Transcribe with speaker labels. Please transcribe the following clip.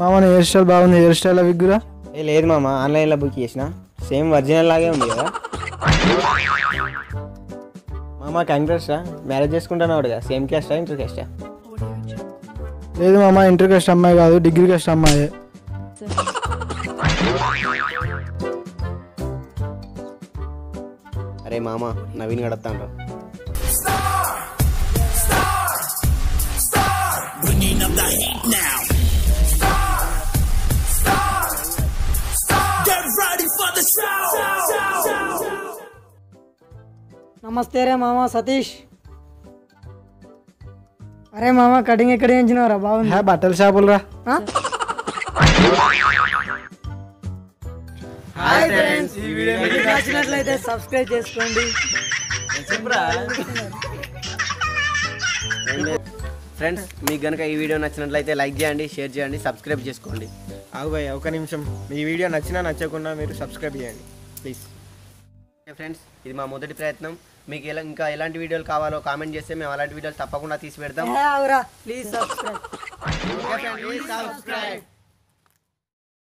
Speaker 1: మామ నీ hair style బాగుంది హెయిర్ స్టైల్ విగ్గురా
Speaker 2: ఏ లేదు మామ ఆన్లైన్లో బుక్ చేసిన సేమ్ ఒరిజినల్ లాగే ఉంది కదా మామ కంగ్రెస్టా మ్యారేజ్ చేసుకుంటున్నావు కదా సేమ్ క్యాస్టా ఇంటర్ క్యాస్టా
Speaker 1: లేదు మామ ఇంటర్ కస్ట్ అమ్మాయి కాదు డిగ్రీ కస్ట్ అమ్మాయి
Speaker 2: అరే మామ నవీన్ గడతాండ్రు
Speaker 3: నమస్తే రే మామ సతీష్ అరే మామ కటింగ్ ఎక్కడ చేయించినవరా బాగుంది
Speaker 1: హే బట్టల షాపులు రా
Speaker 3: ఆ? మీకు నచ్చినట్లయితే సబ్స్క్రైబ్ చేసుకోండి
Speaker 2: ఫ్రెండ్స్ మీకు కనుక ఈ వీడియో నచ్చినట్లయితే లైక్ చేయండి షేర్ చేయండి సబ్స్క్రైబ్ చేసుకోండి
Speaker 4: ఆగు భయ్ ఒక నిమిషం మీ వీడియో నచ్చినా నచ్చకుండా మీరు సబ్స్క్రైబ్ చేయండి ప్లీజ్
Speaker 2: ఫ్రెండ్స్ ఇది మా మొదటి ప్రయత్నం మీకు ఎలా ఇంకా ఎలాంటి వీడియోలు కావాలో కామెంట్ చేస్తే మేము అలాంటి వీడియోలు తప్పకుండా తీసి పెడతాం
Speaker 3: ఏ, అవురా ప్లీజ్ సబ్స్క్రైబ్
Speaker 2: సబ్స్క్రైబ్